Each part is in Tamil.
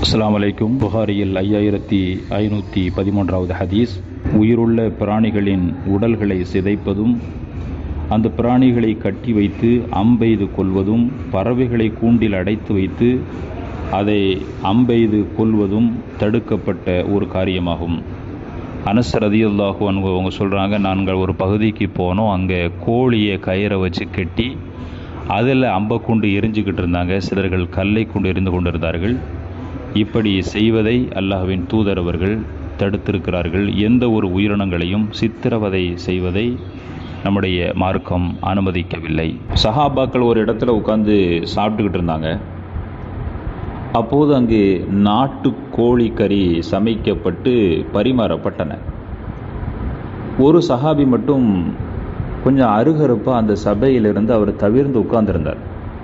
அஸ்ஸலாமு அலைக்கும் புகாரியில் ஐயாயிரத்தி ஐநூற்றி பதிமூன்றாவது ஹதீஸ் உயிருள்ள பிராணிகளின் உடல்களை சிதைப்பதும் அந்த பிராணிகளை கட்டி வைத்து அம்பெய்து கொள்வதும் பறவைகளை கூண்டில் அடைத்து வைத்து அதை அம்பெய்து கொள்வதும் தடுக்கப்பட்ட ஒரு காரியமாகும் அனஸ் ரதியுல்லாஹு அன்பு அவங்க சொல்கிறாங்க நாங்கள் ஒரு பகுதிக்கு போனோம் அங்கே கோழியை கயிறை வச்சு கட்டி அதில் அம்பை கொண்டு எரிஞ்சுக்கிட்டு இருந்தாங்க சிலர்கள் கல்லை கொண்டு எரிந்து கொண்டிருந்தார்கள் இப்படி செய்வதை அல்லாஹ்வின் தூதர் அவர்கள் தடுத்திருக்கிறார்கள் எந்த ஒரு உயிரினங்களையும் சித்திரவதை செய்வதை நம்முடைய மார்க்கம் அனுமதிக்கவில்லை சஹாபாக்கள் ஒரு இடத்துல உட்காந்து சாப்பிட்டுக்கிட்டு இருந்தாங்க அப்போது அங்கு நாட்டு கோழி கறி சமைக்கப்பட்டு பரிமாறப்பட்டன ஒரு சஹாபி மட்டும் கொஞ்சம் அருகருப்பாக அந்த சபையிலிருந்து அவர் தவிர்ந்து உட்கார்ந்திருந்தார்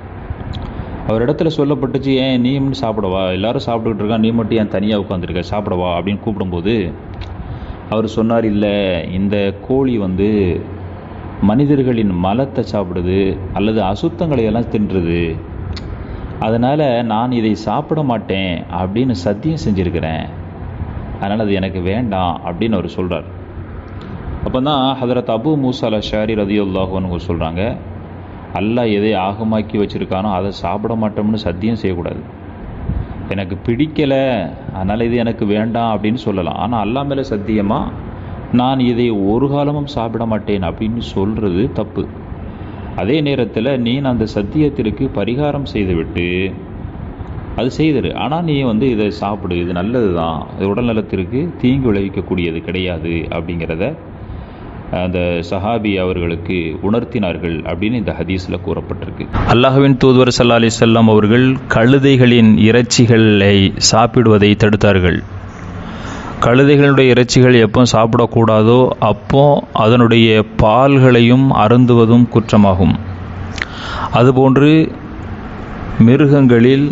அவர் இடத்துல சொல்லப்பட்டுச்சு ஏன் நீ மட்டும் சாப்பிடவா எல்லாரும் சாப்பிட்டுக்கிட்டு இருக்கா நீ மட்டும் ஏன் தனியாக உட்காந்துருக்க சாப்பிடவா அப்படின்னு கூப்பிடும்போது அவர் சொன்னார் இல்லை இந்த கோழி வந்து மனிதர்களின் மலத்தை சாப்பிடுது அல்லது அசுத்தங்களை எல்லாம் தின்றுது அதனால் நான் இதை சாப்பிட மாட்டேன் அப்படின்னு சத்தியம் செஞ்சுருக்கிறேன் அதனால் அது எனக்கு வேண்டாம் அப்படின்னு அவர் சொல்கிறார் அப்போ தான் ஹதரத் அபு மூசால ஷாரி ரதியுல்லாஹுன்னு சொல்கிறாங்க அல்லாஹ் எதை ஆகமாக்கி வச்சுருக்கானோ அதை சாப்பிட மாட்டோம்னு சத்தியம் செய்யக்கூடாது எனக்கு பிடிக்கலை அதனால் இது எனக்கு வேண்டாம் அப்படின்னு சொல்லலாம் ஆனால் அல்லா மேலே சத்தியமாக நான் இதை ஒரு காலமும் சாப்பிட மாட்டேன் அப்படின்னு சொல்கிறது தப்பு அதே நேரத்தில் நீ அந்த சத்தியத்திற்கு பரிகாரம் செய்துவிட்டு அது செய்திரு ஆனால் நீ வந்து இதை சாப்பிடு இது நல்லது தான் இது உடல் நலத்திற்கு தீங்கு விளைவிக்கக்கூடியது கிடையாது அப்படிங்கிறத அந்த சஹாபி அவர்களுக்கு உணர்த்தினார்கள் அப்படின்னு இந்த ஹதீஸில் கூறப்பட்டிருக்கு அல்லாஹுவின் தூதுவர் சல்லா அலி செல்லம் அவர்கள் கழுதைகளின் இறைச்சிகளை சாப்பிடுவதை தடுத்தார்கள் கழுதைகளுடைய இறைச்சிகள் எப்போ சாப்பிடக்கூடாதோ அப்போ அதனுடைய பால்களையும் அருந்துவதும் குற்றமாகும் அதுபோன்று மிருகங்களில்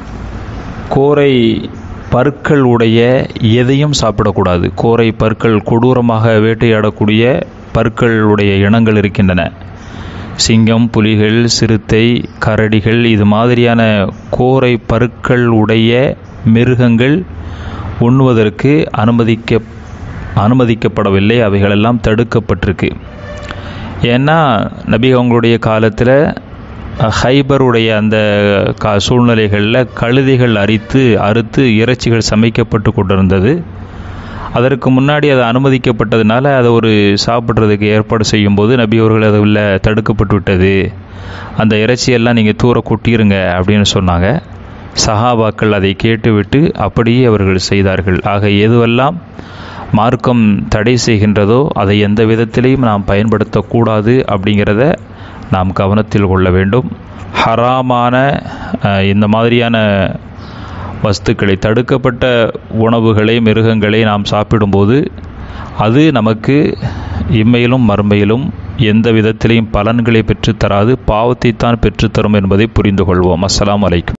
கோரை பற்கள் உடைய எதையும் சாப்பிடக்கூடாது கோரை பற்கள் கொடூரமாக வேட்டையாடக்கூடிய பற்கள் உடைய இனங்கள் இருக்கின்றன சிங்கம் புலிகள் சிறுத்தை கரடிகள் இது மாதிரியான கோரை பற்கள் உடைய மிருகங்கள் உண்ணுவதற்கு அனுமதிக்க அனுமதிக்கப்படவில்லை அவைகளெல்லாம் தடுக்கப்பட்டிருக்கு ஏன்னா நபி அவங்களுடைய காலத்தில் ஹைபருடைய அந்த கா சூழ்நிலைகளில் கழுதைகள் அரித்து அறுத்து இறைச்சிகள் சமைக்கப்பட்டு கொண்டிருந்தது அதற்கு முன்னாடி அது அனுமதிக்கப்பட்டதுனால அதை ஒரு சாப்பிட்றதுக்கு ஏற்பாடு செய்யும்போது நபி அவர்கள் அது உள்ள தடுக்கப்பட்டு விட்டது அந்த இறைச்சியெல்லாம் நீங்கள் தூர கொட்டிருங்க அப்படின்னு சொன்னாங்க சஹாபாக்கள் அதை கேட்டுவிட்டு அப்படியே அவர்கள் செய்தார்கள் ஆக எதுவெல்லாம் மார்க்கம் தடை செய்கின்றதோ அதை எந்த விதத்திலையும் நாம் பயன்படுத்தக்கூடாது அப்படிங்கிறத நாம் கவனத்தில் கொள்ள வேண்டும் ஹராமான இந்த மாதிரியான வஸ்துக்களை தடுக்கப்பட்ட உணவுகளை மிருகங்களை நாம் சாப்பிடும்போது அது நமக்கு இம்மையிலும் மறுமையிலும் எந்த விதத்திலையும் பலன்களை பெற்றுத்தராது பாவத்தைத்தான் பெற்றுத்தரும் என்பதை புரிந்து கொள்வோம் அஸ்லாம் வலைக்கும்